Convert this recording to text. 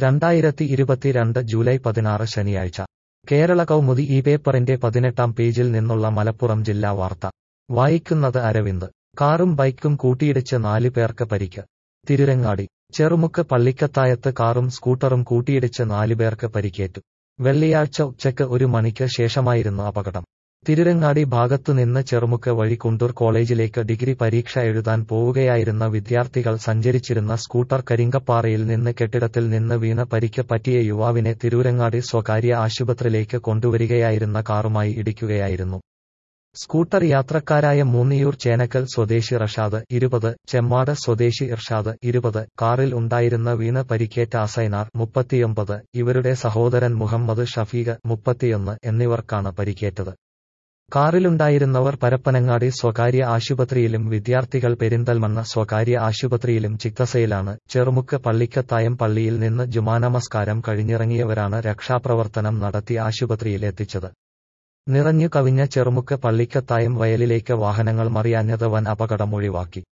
രണ്ടായിരത്തി ഇരുപത്തിരണ്ട് ജൂലൈ പതിനാറ് ശനിയാഴ്ച കേരള കൗമുദി ഈ പേപ്പറിന്റെ പതിനെട്ടാം പേജിൽ നിന്നുള്ള മലപ്പുറം ജില്ലാ വാർത്ത വായിക്കുന്നത് അരവിന്ദ് കാറും ബൈക്കും കൂട്ടിയിടിച്ച് നാല് പേർക്ക് പരിക്ക് തിരുരങ്ങാടി ചെറുമുക്ക് പള്ളിക്കത്തായത്ത് കാറും സ്കൂട്ടറും കൂട്ടിയിടിച്ച് നാല് പേർക്ക് പരിക്കേറ്റു വെള്ളിയാഴ്ച ഉച്ചയ്ക്ക് ഒരു മണിക്ക് ശേഷമായിരുന്നു അപകടം തിരുരങ്ങാടി ഭാഗത്തുനിന്ന് ചെറുമുക്ക് വഴി കുണ്ടൂർ കോളേജിലേക്ക് ഡിഗ്രി പരീക്ഷ എഴുതാൻ പോവുകയായിരുന്ന വിദ്യാർത്ഥികൾ സഞ്ചരിച്ചിരുന്ന സ്കൂട്ടർ കരിങ്കപ്പാറയിൽ നിന്ന് കെട്ടിടത്തിൽ നിന്ന് വീണ് പരിക്ക് പറ്റിയ യുവാവിനെ തിരൂരങ്ങാടി സ്വകാര്യ ആശുപത്രിയിലേക്ക് കൊണ്ടുവരികയായിരുന്ന കാറുമായി ഇടിക്കുകയായിരുന്നു സ്കൂട്ടർ യാത്രക്കാരായ മൂന്നിയൂർ ചേനക്കൽ സ്വദേശി റഷാദ് ഇരുപത് ചെമ്മാട് സ്വദേശി ഇർഷാദ് ഇരുപത് കാറിൽ ഉണ്ടായിരുന്ന വീണ് പരിക്കേറ്റ അസൈനാർ മുപ്പത്തിയൊമ്പത് ഇവരുടെ സഹോദരൻ മുഹമ്മദ് ഷഫീഖ് മുപ്പത്തിയൊന്ന് എന്നിവർക്കാണ് പരിക്കേറ്റത് കാറിലുണ്ടായിരുന്നവർ പരപ്പനങ്ങാടി സ്വകാര്യ ആശുപത്രിയിലും വിദ്യാർത്ഥികൾ പെരിന്തൽമണ്ണ സ്വകാര്യ ആശുപത്രിയിലും ചികിത്സയിലാണ് ചെറുമുക്ക് പള്ളിക്കത്തായം പള്ളിയിൽ നിന്ന് ജുമാനമസ്കാരം കഴിഞ്ഞിറങ്ങിയവരാണ് രക്ഷാപ്രവർത്തനം നടത്തി ആശുപത്രിയിൽ എത്തിച്ചത് നിറഞ്ഞു കവിഞ്ഞ ചെറുമുക്ക് പള്ളിക്കത്തായം വയലിലേക്ക് വാഹനങ്ങൾ മറിയാഞ്ഞത് വൻ അപകടം ഒഴിവാക്കി